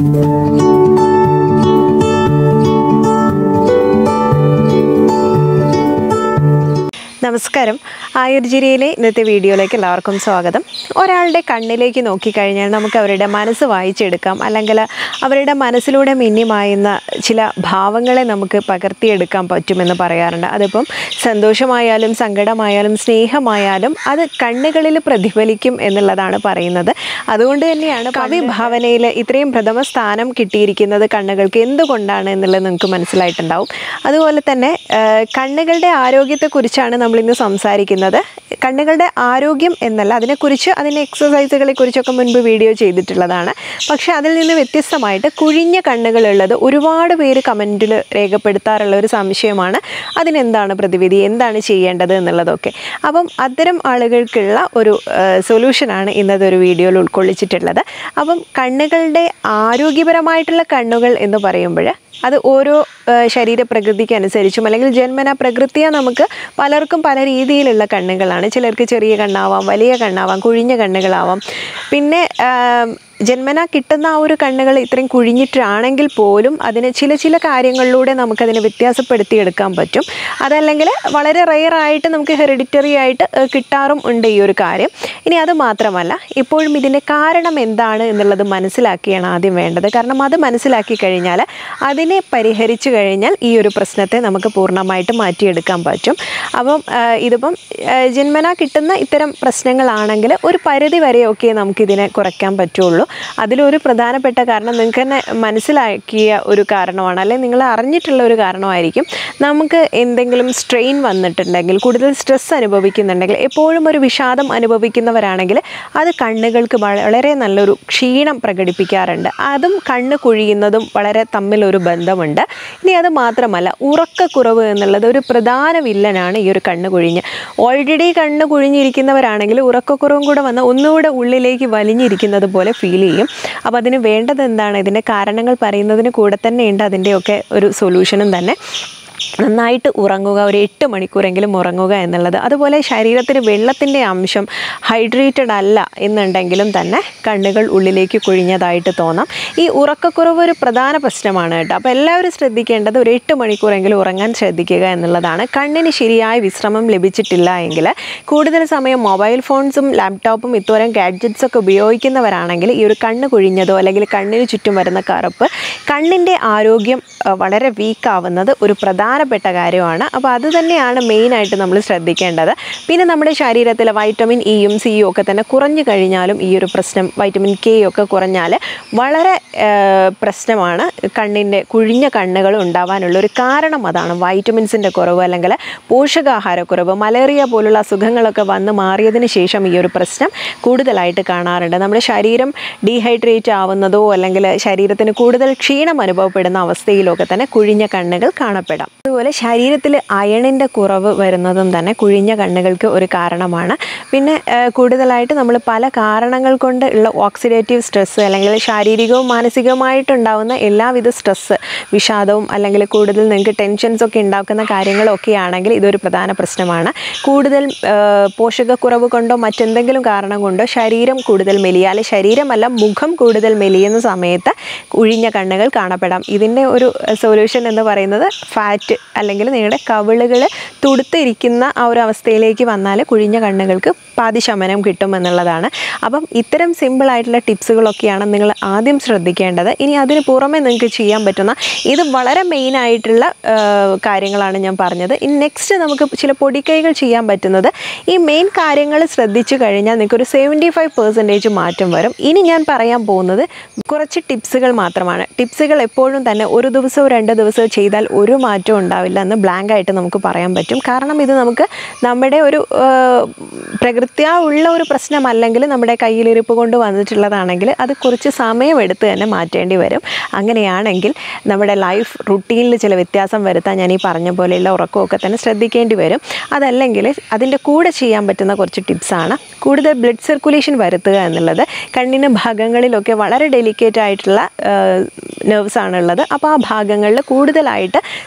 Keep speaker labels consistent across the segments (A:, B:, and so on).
A: നമസ്കാരം ആയുർജിരിയിലെ ഇന്നത്തെ വീഡിയോയിലേക്ക് എല്ലാവർക്കും സ്വാഗതം ഒരാളുടെ കണ്ണിലേക്ക് നോക്കിക്കഴിഞ്ഞാൽ നമുക്ക് അവരുടെ മനസ്സ് വായിച്ചെടുക്കാം അല്ലെങ്കിൽ അവരുടെ മനസ്സിലൂടെ മിന്നിമായുന്ന ചില ഭാവങ്ങളെ നമുക്ക് പകർത്തിയെടുക്കാൻ പറ്റുമെന്ന് പറയാറുണ്ട് അതിപ്പം സന്തോഷമായാലും സങ്കടമായാലും സ്നേഹമായാലും അത് കണ്ണുകളിൽ പ്രതിഫലിക്കും എന്നുള്ളതാണ് പറയുന്നത് അതുകൊണ്ട് തന്നെയാണ് കവി ഭാവനയിൽ ഇത്രയും പ്രഥമ സ്ഥാനം കിട്ടിയിരിക്കുന്നത് കണ്ണുകൾക്ക് എന്തുകൊണ്ടാണ് എന്നുള്ളത് നിങ്ങൾക്ക് മനസ്സിലായിട്ടുണ്ടാവും അതുപോലെ തന്നെ ആ, കണ്ണുകളുടെ ആരോഗ്യത്തെക്കുറിച്ചാണ് നമ്മളിന്ന് സംസാരിക്കുന്നത് കണ്ണുകളുടെ ആരോഗ്യം എന്നല്ല അതിനെക്കുറിച്ച് അതിൻ്റെ എക്സസൈസുകളെ കുറിച്ചൊക്കെ മുൻപ് വീഡിയോ ചെയ്തിട്ടുള്ളതാണ് പക്ഷേ അതിൽ നിന്ന് വ്യത്യസ്തമായിട്ട് കുഴിഞ്ഞ കണ്ണുകളുള്ളത് ഒരുപാട് പേര് കമൻറ്റിൽ രേഖപ്പെടുത്താറുള്ള ഒരു സംശയമാണ് അതിനെന്താണ് പ്രതിവിധി എന്താണ് ചെയ്യേണ്ടത് എന്നുള്ളതൊക്കെ അപ്പം അത്തരം ആളുകൾക്കുള്ള ഒരു സൊല്യൂഷനാണ് ഇന്നത്തെ ഒരു വീഡിയോയിൽ ഉൾക്കൊള്ളിച്ചിട്ടുള്ളത് അപ്പം കണ്ണുകളുടെ ആരോഗ്യപരമായിട്ടുള്ള കണ്ണുകൾ എന്ന് പറയുമ്പോൾ അത് ഓരോ ആ, ശരീരപ്രകൃതിക്ക് അനുസരിച്ചും അല്ലെങ്കിൽ ജന്മന പ്രകൃതിയെ നമുക്ക് പലർക്കും പല രീതിയിലുള്ള കണ്ണുകളാണ് ചിലർക്ക് ചെറിയ കണ്ണാവാം വലിയ കണ്ണാവാം കുഴിഞ്ഞ കണ്ണുകളാവാം പിന്നെ ആ, ജന്മന കിട്ടുന്ന ആ ഒരു കണ്ണുകൾ ഇത്രയും കുഴിഞ്ഞിട്ടാണെങ്കിൽ പോലും അതിന് ചില ചില കാര്യങ്ങളിലൂടെ നമുക്കതിനെ വ്യത്യാസപ്പെടുത്തിയെടുക്കാൻ പറ്റും അതല്ലെങ്കിൽ വളരെ റെയറായിട്ട് നമുക്ക് ഹെറിഡിറ്ററി ആയിട്ട് ഏഹ്, കിട്ടാറും ഉണ്ട് ഈ ഒരു കാര്യം ഇനി അത് മാത്രമല്ല ഇപ്പോഴും ഇതിൻ്റെ കാരണം എന്താണ് എന്നുള്ളത് മനസ്സിലാക്കിയാണ് ആദ്യം വേണ്ടത് കാരണം അത് മനസ്സിലാക്കി കഴിഞ്ഞാൽ അതിനെ പരിഹരിച്ചു കഴിഞ്ഞാൽ ഈ ഒരു പ്രശ്നത്തെ നമുക്ക് പൂർണ്ണമായിട്ട് മാറ്റിയെടുക്കാൻ പറ്റും അപ്പം ഏഹ്, ഇതിപ്പം ഏഹ്, ജന്മന കിട്ടുന്ന ഇത്തരം പ്രശ്നങ്ങളാണെങ്കിൽ ഒരു പരിധി വരെയൊക്കെ നമുക്കിതിനെ കുറയ്ക്കാൻ പറ്റുള്ളൂ അതിലൊരു പ്രധാനപ്പെട്ട കാരണം നിങ്ങൾക്ക് തന്നെ മനസ്സിലാക്കിയ ഒരു കാരണമാണ് അല്ലെങ്കിൽ നിങ്ങൾ അറിഞ്ഞിട്ടുള്ള ഒരു കാരണമായിരിക്കും നമുക്ക് എന്തെങ്കിലും സ്ട്രെയിൻ വന്നിട്ടുണ്ടെങ്കിൽ കൂടുതൽ സ്ട്രെസ് അനുഭവിക്കുന്നുണ്ടെങ്കിൽ എപ്പോഴും ഒരു വിഷാദം അനുഭവിക്കുന്നവരാണെങ്കിൽ അത് കണ്ണുകൾക്ക് വളരെ നല്ലൊരു ക്ഷീണം പ്രകടിപ്പിക്കാറുണ്ട് അതും കണ്ണ് കുഴിയുന്നതും വളരെ തമ്മിലൊരു ബന്ധമുണ്ട് ഇനി അത് മാത്രമല്ല ഉറക്കക്കുറവ് എന്നുള്ളത് ഒരു പ്രധാന വില്ലനാണ് ഈ ഒരു കണ്ണ് കുഴിഞ്ഞ് ഓൾറെഡി കണ്ണ് കുഴിഞ്ഞിരിക്കുന്നവരാണെങ്കിൽ ഉറക്കക്കുറവും കൂടെ വന്ന് ഒന്നുകൂടെ ഉള്ളിലേക്ക് വലിഞ്ഞിരിക്കുന്നത് പോലെ ഫീൽ ചെയ്യും അപ്പോൾ അതിന് വേണ്ടത് എന്താണ് ഇതിൻ്റെ കാരണങ്ങൾ പറയുന്നതിന് കൂടെ തന്നെയുണ്ട് അതിൻ്റെയൊക്കെ ഒരു സൊല്യൂഷനും തന്നെ നന്നായിട്ട് ഉറങ്ങുക ഒരു എട്ട് മണിക്കൂറെങ്കിലും ഉറങ്ങുക എന്നുള്ളത് അതുപോലെ ശരീരത്തിന് വെള്ളത്തിൻ്റെ അംശം ഹൈഡ്രേറ്റഡ് അല്ല എന്നുണ്ടെങ്കിലും തന്നെ കണ്ണുകൾ ഉള്ളിലേക്ക് കുഴിഞ്ഞതായിട്ട് തോന്നാം ഈ ഉറക്കക്കുറവ് ഒരു പ്രധാന പ്രശ്നമാണ് കേട്ടോ അപ്പോൾ എല്ലാവരും ശ്രദ്ധിക്കേണ്ടത് ഒരു എട്ട് മണിക്കൂറെങ്കിലും ഉറങ്ങാൻ ശ്രദ്ധിക്കുക എന്നുള്ളതാണ് കണ്ണിന് ശരിയായ വിശ്രമം ലഭിച്ചിട്ടില്ല എങ്കിൽ കൂടുതൽ സമയം മൊബൈൽ ഫോൺസും ലാപ്ടോപ്പും ഇത്തരം ഗാഡ്ജറ്റ്സ് ഒക്കെ ഉപയോഗിക്കുന്നവരാണെങ്കിൽ ഈ ഒരു കണ്ണ് കുഴിഞ്ഞതോ അല്ലെങ്കിൽ കണ്ണിന് ചുറ്റും വരുന്ന കറുപ്പ് കണ്ണിൻ്റെ ആരോഗ്യം ആ, വളരെ വീക്കാവുന്നത് ഒരു പ്രധാനപ്പെട്ട കാര്യമാണ് അപ്പോൾ അത് തന്നെയാണ് മെയിനായിട്ട് നമ്മൾ ശ്രദ്ധിക്കേണ്ടത് പിന്നെ നമ്മുടെ ശരീരത്തിൽ വൈറ്റമിൻ ഇയും സിയും ഒക്കെ തന്നെ കുറഞ്ഞു കഴിഞ്ഞാലും ഈ ഒരു പ്രശ്നം വൈറ്റമിൻ കെ ഒക്കെ കുറഞ്ഞാൽ വളരെ ആ, പ്രശ്നമാണ് കണ്ണിൻ്റെ കുഴിഞ്ഞ കണ്ണുകൾ ഉണ്ടാവാനുള്ള ഒരു കാരണം അതാണ് വൈറ്റമിൻസിൻ്റെ കുറവ് അല്ലെങ്കിൽ പോഷകാഹാരക്കുറവ് മലേറിയ പോലുള്ള അസുഖങ്ങളൊക്കെ വന്ന് മാറിയതിന് ശേഷം ഈ ഒരു പ്രശ്നം കൂടുതലായിട്ട് കാണാറുണ്ട് നമ്മുടെ ശരീരം ഡീഹൈഡ്രേറ്റ് ആവുന്നതോ അല്ലെങ്കിൽ ശരീരത്തിന് കൂടുതൽ ക്ഷീണം അനുഭവപ്പെടുന്ന അവസ്ഥയിലൊക്കെ തന്നെ കുഴിഞ്ഞ കണ്ണുകൾ കാണപ്പെടാം അതുപോലെ ശരീരത്തിൽ അയണിൻ്റെ കുറവ് വരുന്നതും തന്നെ കുഴിഞ്ഞ കണ്ണുകൾക്ക് ഒരു കാരണമാണ് പിന്നെ ആ, കൂടുതലായിട്ട് നമ്മൾ പല കാരണങ്ങൾ കൊണ്ട് ഉള്ള ഓക്സിഡേറ്റീവ് സ്ട്രെസ്സ് അല്ലെങ്കിൽ ശാരീരികവും മാനസികവുമായിട്ടുണ്ടാവുന്ന എല്ലാവിധ സ്ട്രെസ്സ് വിഷാദവും അല്ലെങ്കിൽ കൂടുതൽ നിങ്ങൾക്ക് ടെൻഷൻസ് ഒക്കെ ഉണ്ടാക്കുന്ന കാര്യങ്ങളൊക്കെ ആണെങ്കിൽ ഇതൊരു പ്രധാന പ്രശ്നമാണ് കൂടുതൽ ആ, പോഷകക്കുറവ് കൊണ്ടോ മറ്റെന്തെങ്കിലും കാരണം കൊണ്ടോ ശരീരം കൂടുതൽ മെലിയ അല്ലെങ്കിൽ ശരീരമല്ല മുഖം കൂടുതൽ മെലിയുന്ന സമയത്ത് കുഴിഞ്ഞ കണ്ണുകൾ കാണപ്പെടാം ഇതിൻ്റെ ഒരു സൊല്യൂഷൻ എന്ന് പറയുന്നത് ഫാറ്റ് അല്ലെങ്കിൽ നിങ്ങളുടെ കവിളുകൾ തുടുത്തിരിക്കുന്ന ആ ഒരു അവസ്ഥയിലേക്ക് വന്നാൽ കുഴിഞ്ഞ കണ്ണുകൾക്ക് പാതി ശമനം കിട്ടും എന്നുള്ളതാണ് അപ്പം ഇത്തരം സിമ്പിളായിട്ടുള്ള ടിപ്സുകളൊക്കെയാണ് നിങ്ങൾ ആദ്യം ശ്രദ്ധിക്കേണ്ടത് ഇനി അതിന് പുറമെ നിങ്ങൾക്ക് ചെയ്യാൻ പറ്റുന്ന ഇത് വളരെ മെയിനായിട്ടുള്ള കാര്യങ്ങളാണ് ഞാൻ പറഞ്ഞത് ഇനി നെക്സ്റ്റ് നമുക്ക് ചില പൊടിക്കൈകൾ ചെയ്യാൻ പറ്റുന്നത് ഈ മെയിൻ കാര്യങ്ങൾ ശ്രദ്ധിച്ചു കഴിഞ്ഞാൽ നിങ്ങൾക്ക് ഒരു സെവൻറ്റി ഫൈവ് പെർസെൻറ്റേജ് മാറ്റം വരും ഇനി ഞാൻ പറയാൻ പോകുന്നത് കുറച്ച് ടിപ്സുകൾ മാത്രമാണ് ടിപ്സുകൾ എപ്പോഴും തന്നെ ഒരു ദിവസവും രണ്ട് ദിവസവും ചെയ്താൽ ഒരു മാറ്റവും ഉണ്ടാവില്ല എന്ന് ബ്ലാങ്ക് ആയിട്ട് നമുക്ക് പറയാൻ പറ്റും കാരണം ഇത് നമുക്ക് നമ്മുടെ ഒരു ആ, പ്രകൃത്യാ ഉള്ള ഒരു പ്രശ്നമല്ലെങ്കിൽ നമ്മുടെ കയ്യിലിരിപ്പ് കൊണ്ട് വന്നിട്ടുള്ളതാണെങ്കിൽ അത് കുറച്ച് സമയമെടുത്ത് തന്നെ മാറ്റേണ്ടി വരും അങ്ങനെയാണെങ്കിൽ നമ്മുടെ ലൈഫ് റുട്ടീനിൽ ചില വ്യത്യാസം വരുത്താൻ ഞാൻ ഈ പറഞ്ഞ പോലെയുള്ള ഉറക്കമൊക്കെ തന്നെ ശ്രദ്ധിക്കേണ്ടി വരും അതല്ലെങ്കിൽ അതിൻ്റെ കൂടെ ചെയ്യാൻ പറ്റുന്ന കുറച്ച് ടിപ്സാണ് കൂടുതൽ ബ്ലഡ് സർക്കുലേഷൻ വരുത്തുക എന്നുള്ളത് കണ്ണിന് ഭാഗങ്ങളിലൊക്കെ വളരെ ഡെലിക്കേറ്റ് ആയിട്ടുള്ള നെർവ്സ് ആണുള്ളത് അപ്പോൾ ആ ഭാഗങ്ങളിൽ കൂടുതലായിട്ട് സർക്കുലേറ്റ്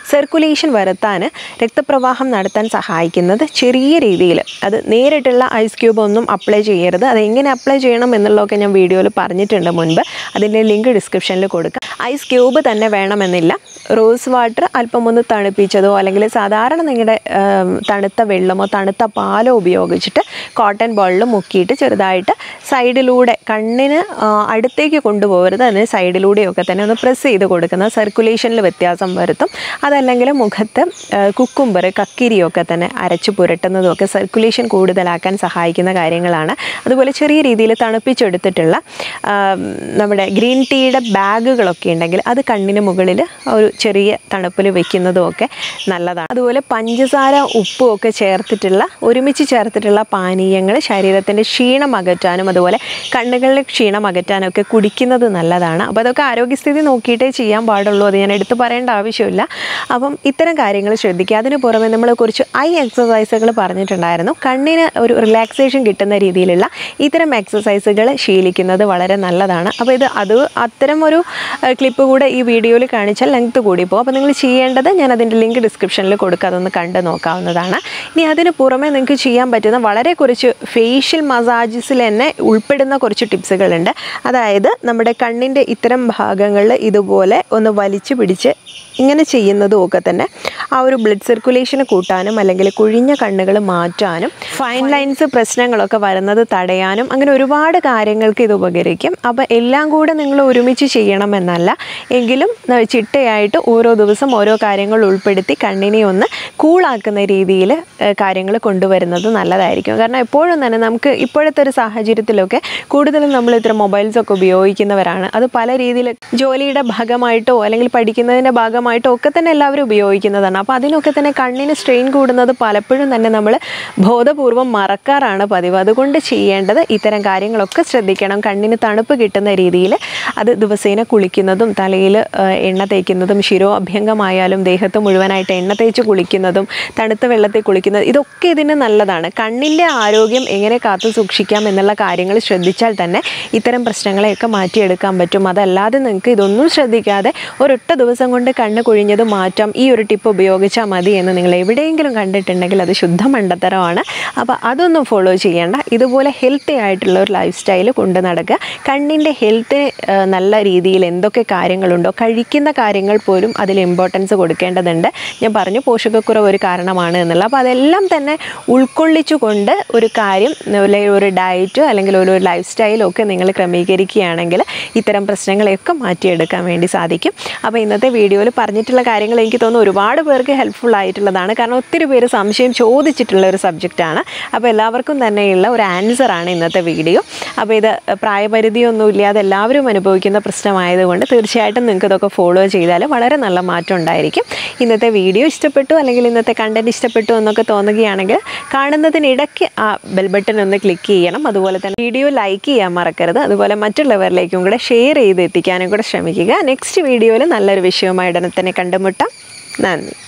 A: സർക്കുലേഷൻ വരുത്താൻ രക്തപ്രവാഹം നടത്താൻ സഹായിക്കുന്നത് ചെറിയ രീതിയിൽ അത് നേരിട്ടുള്ള ഐസ് ക്യൂബ് ഒന്നും അപ്ലൈ ചെയ്യരുത് അത് എങ്ങനെ അപ്ലൈ ചെയ്യണം എന്നുള്ളതൊക്കെ ഞാൻ വീഡിയോയിൽ പറഞ്ഞിട്ടുണ്ട് മുൻപ് അതിൻ്റെ ലിങ്ക് ഡിസ്ക്രിപ്ഷനിൽ കൊടുക്കാം ഐസ് ക്യൂബ് തന്നെ വേണമെന്നില്ല റോസ് വാട്ടർ അല്പം ഒന്ന് തണുപ്പിച്ചതോ അല്ലെങ്കിൽ സാധാരണ നിങ്ങളുടെ ആം, തണുത്ത വെള്ളമോ തണുത്ത പാലോ ഉപയോഗിച്ചിട്ട് കോട്ടൺ ബോളിൽ മുക്കിയിട്ട് ചെറുതായിട്ട് സൈഡിലൂടെ കണ്ണിന് ആ, അടുത്തേക്ക് കൊണ്ടുപോകരുത് അതിന് സൈഡിലൂടെയൊക്കെ തന്നെ ഒന്ന് പ്രസ് ചെയ്ത് കൊടുക്കുന്ന സർക്കുലേഷനിൽ വ്യത്യാസം വരുത്തും അതല്ലെങ്കിൽ മുഖത്ത് കുക്കുംബർ കക്കിരിയൊക്കെ തന്നെ അരച്ച് പുരട്ടുന്നതും ഒക്കെ സർക്കുലേഷൻ കൂടുതലാക്കാൻ സഹായിക്കുന്ന കാര്യങ്ങളാണ് അതുപോലെ ചെറിയ രീതിയിൽ തണുപ്പിച്ചെടുത്തിട്ടുള്ള ആ, നമ്മുടെ ഗ്രീൻ ടീയുടെ ബാഗുകളൊക്കെ ഉണ്ടെങ്കിൽ അത് കണ്ണിന് മുകളിൽ ഒരു ചെറിയ തണുപ്പിൽ വെക്കുന്നതും ഒക്കെ നല്ലതാണ് അതുപോലെ പഞ്ചസാര ഉപ്പും ഒക്കെ ചേർത്തിട്ടുള്ള ഒരുമിച്ച് ചേർത്തിട്ടുള്ള പാനീയങ്ങൾ ശരീരത്തിൻ്റെ ക്ഷീണം അകറ്റാനും അതുപോലെ കണ്ണുകളിലെ ക്ഷീണം അകറ്റാനും ഒക്കെ കുടിക്കുന്നത് നല്ലതാണ് അപ്പോൾ അതൊക്കെ ആരോഗ്യസ്ഥിതി നോക്കിയിട്ടേ ചെയ്യാൻ പാടുള്ളൂ അത് ഞാൻ എടുത്തു പറയേണ്ട ആവശ്യമില്ല അപ്പം ഇത്തരം കാര്യങ്ങൾ ശ്രദ്ധിക്കുക അതിന് പുറമെ നമ്മൾ കുറച്ച് ഐ എക്സസൈസുകൾ പറഞ്ഞിട്ടുണ്ടായിരുന്നു കണ്ണിന് ഒരു റിലാക്സേഷൻ കിട്ടുന്ന രീതിയിലുള്ള ഇത്തരം എക്സസൈസുകൾ ശീലിക്കുന്നത് വളരെ നല്ലതാണ് അപ്പോൾ ഇത് അത് അത്തരം ഒരു ക്ലിപ്പ് കൂടെ ഈ വീഡിയോയിൽ കാണിച്ചാൽ ലെങ്ത് കൂടി പോകും അപ്പോൾ നിങ്ങൾ ചെയ്യേണ്ടത് ഞാൻ അതിൻ്റെ ലിങ്ക് ഡിസ്ക്രിപ്ഷനിൽ കൊടുക്കുക അതൊന്ന് കണ്ട് നോക്കാവുന്നതാണ് ഇനി അതിന് പുറമെ നിങ്ങൾക്ക് ചെയ്യാൻ പറ്റുന്ന വളരെ കുറച്ച് ഫേഷ്യൽ മസാജസിൽ തന്നെ ഉൾപ്പെടുന്ന കുറച്ച് ടിപ്സുകളുണ്ട് അതായത് നമ്മുടെ കണ്ണിൻ്റെ ഇത്തരം ഭാഗങ്ങളിൽ ഇതുപോലെ ഒന്ന് വലിച്ചു പിടിച്ച് ഇങ്ങനെ ചെയ്യുന്നതും ഒക്കെ തന്നെ ആ ഒരു ബ്ലഡ് സർക്കുലേഷന് കൂട്ടാനും അല്ലെങ്കിൽ കുഴിഞ്ഞ കണ്ണുകൾ മാറ്റാനും ഫൈൻ ലൈൻസ് പ്രശ്നങ്ങളൊക്കെ വരുന്നത് തടയാനും അങ്ങനെ ഒരുപാട് കാര്യങ്ങൾക്ക് ഇത് ഉപകരിക്കും അപ്പോൾ എല്ലാം കൂടെ നിങ്ങൾ ഒരുമിച്ച് ചെയ്യണമെന്നല്ല എങ്കിലും ന- ചിട്ടയായിട്ട് ഓരോ ദിവസം ഓരോ കാര്യങ്ങൾ ഉൾപ്പെടുത്തി കണ്ണിനെ ഒന്ന് കൂളാക്കുന്ന രീതിയിൽ കാര്യങ്ങൾ കൊണ്ടുവരുന്നത് നല്ലതായിരിക്കും കാരണം എപ്പോഴും തന്നെ നമുക്ക് ഇപ്പോഴത്തെ ഒരു സാഹചര്യത്തിലൊക്കെ കൂടുതലും നമ്മൾ ഇത്ര മൊബൈൽസ് ഒക്കെ ഉപയോഗിക്കുന്നവരാണ് അത് പല രീതിയിൽ ജോലിയുടെ ഭാഗമായിട്ടോ അല്ലെങ്കിൽ പഠിക്കുന്നതിൻ്റെ ഭാഗമായിട്ടോ ഒക്കെ തന്നെ എല്ലാവരും ഉപയോഗിക്കുന്നതാണ് അപ്പോൾ അതിനൊക്കെ തന്നെ കണ്ണിന് സ്ട്രെയിൻ കൂടുന്നത് പലപ്പോഴും തന്നെ നമ്മൾ ബോധപൂർവം മറക്കാറാണ് പതിവ് അതുകൊണ്ട് ചെയ്യേണ്ടത് ഇത്തരം കാര്യങ്ങളൊക്കെ ശ്രദ്ധിക്കണം കണ്ണിന് തണുപ്പ് കിട്ടുന്ന രീതിയിൽ അത് ദിവസേന കുളിക്കുന്നതും തലയിൽ എണ്ണ തേക്കുന്നതും ശിരോ അഭ്യംഗമായാലും ദേഹത്ത് മുഴുവനായിട്ട് എണ്ണ തേച്ച് കുളിക്കുന്നതും തണുത്ത വെള്ളത്തിൽ കുളിക്കുന്നത് ഇതൊക്കെ ഇതിന് നല്ലതാണ് കണ്ണിൻ്റെ ആരോഗ്യം എങ്ങനെ കാത്തു സൂക്ഷിക്കാം എന്നുള്ള കാര്യങ്ങൾ ശ്രദ്ധിച്ചാൽ തന്നെ ഇത്തരം പ്രശ്നങ്ങളെയൊക്കെ മാറ്റിയെടുക്കാൻ പറ്റും അതല്ലാതെ നിങ്ങൾക്ക് ഇതൊന്നും ശ്രദ്ധിക്കാതെ ഒരൊറ്റ ദിവസം കൊണ്ട് കണ്ണ് കുഴിഞ്ഞത് മാറ്റാം ഈ ഒരു ടിപ്പ് ഉപയോഗിച്ചാൽ മതി എന്ന് നിങ്ങൾ എവിടെയെങ്കിലും കണ്ടിട്ടുണ്ടെങ്കിൽ അത് ശുദ്ധ മണ്ടത്തരമാണ് അപ്പോൾ അതൊന്നും ഫോളോ ചെയ്യേണ്ട ഇതുപോലെ ഹെൽത്തി ആയിട്ടുള്ള ഒരു ലൈഫ് സ്റ്റൈൽ കൊണ്ട് നടക്കുക കണ്ണിൻ്റെ ഹെൽത്ത് നല്ല രീതിയിൽ എന്തൊക്കെ കാര്യങ്ങളുണ്ടോ കഴിക്കുന്ന കാര്യങ്ങൾ പോലും അതിൽ ഇമ്പോർട്ടൻസ് കൊടുക്കേണ്ടതുണ്ട് ഞാൻ പറഞ്ഞു പോഷകക്കുറവ് ഒരു കാരണമാണ് എന്നുള്ള അപ്പോൾ അതെല്ലാം തന്നെ ഉൾക്കൊള്ളിച്ചുകൊണ്ട് ഒരു കാര്യം അല്ലെങ്കിൽ ഒരു ഡയറ്റ് അല്ലെങ്കിൽ ഒരു ലൈഫ് സ്റ്റൈലൊക്കെ നിങ്ങൾ ക്രമീകരിക്കുകയാണെങ്കിൽ ഇത്തരം പ്രശ്നങ്ങളെയൊക്കെ മാറ്റിയെടുക്കാൻ വേണ്ടി സാധിക്കും അപ്പോൾ ഇന്നത്തെ വീഡിയോയിൽ പറഞ്ഞിട്ടുള്ള കാര്യങ്ങൾ എനിക്ക് തോന്നുന്നു ഒരുപാട് പേർക്ക് ഹെൽപ്ഫുൾ ആയിട്ടുള്ളതാണ് കാരണം ഒത്തിരി പേര് സംശയം ചോദിച്ചിട്ടുള്ള ഒരു സബ്ജക്റ്റാണ് അപ്പോൾ എല്ലാവർക്കും തന്നെയുള്ള ഒരു ആൻസറാണ് ഇന്നത്തെ വീഡിയോ അപ്പോൾ ഇത് പ്രായപരിധിയൊന്നും ഇല്ലാതെ എല്ലാവരും അനുഭവിക്കുന്ന പ്രശ്നമായതുകൊണ്ട് തീർച്ചയായിട്ടും നിങ്ങൾക്ക് ഇതൊക്കെ ഫോളോ ചെയ്താൽ വളരെ നല്ല മാറ്റം ഉണ്ടായിരിക്കും ഇന്നത്തെ വീഡിയോ ഇഷ്ടപ്പെട്ടു അല്ലെങ്കിൽ ഇന്നത്തെ കണ്ടൻറ്റ് ഇഷ്ടപ്പെട്ടു എന്നൊക്കെ തോന്നുകയാണെങ്കിൽ കാണുന്നതിനിടയ്ക്ക് ആ ബെൽ ബട്ടൺ ഒന്ന് ക്ലിക്ക് ചെയ്യണം അതുപോലെ തന്നെ വീഡിയോ ലൈക്ക് ചെയ്യാൻ മറക്കരുത് അതുപോലെ മറ്റുള്ളവരിലേക്കും കൂടെ ഷെയർ ചെയ്ത് എത്തിക്കാനും കൂടെ ശ്രമിക്കുക നെക്സ്റ്റ് വീഡിയോയിൽ നല്ലൊരു വിഷയവുമായി ഉടനെ തന്നെ കണ്ടുമുട്ടാം നന്ദി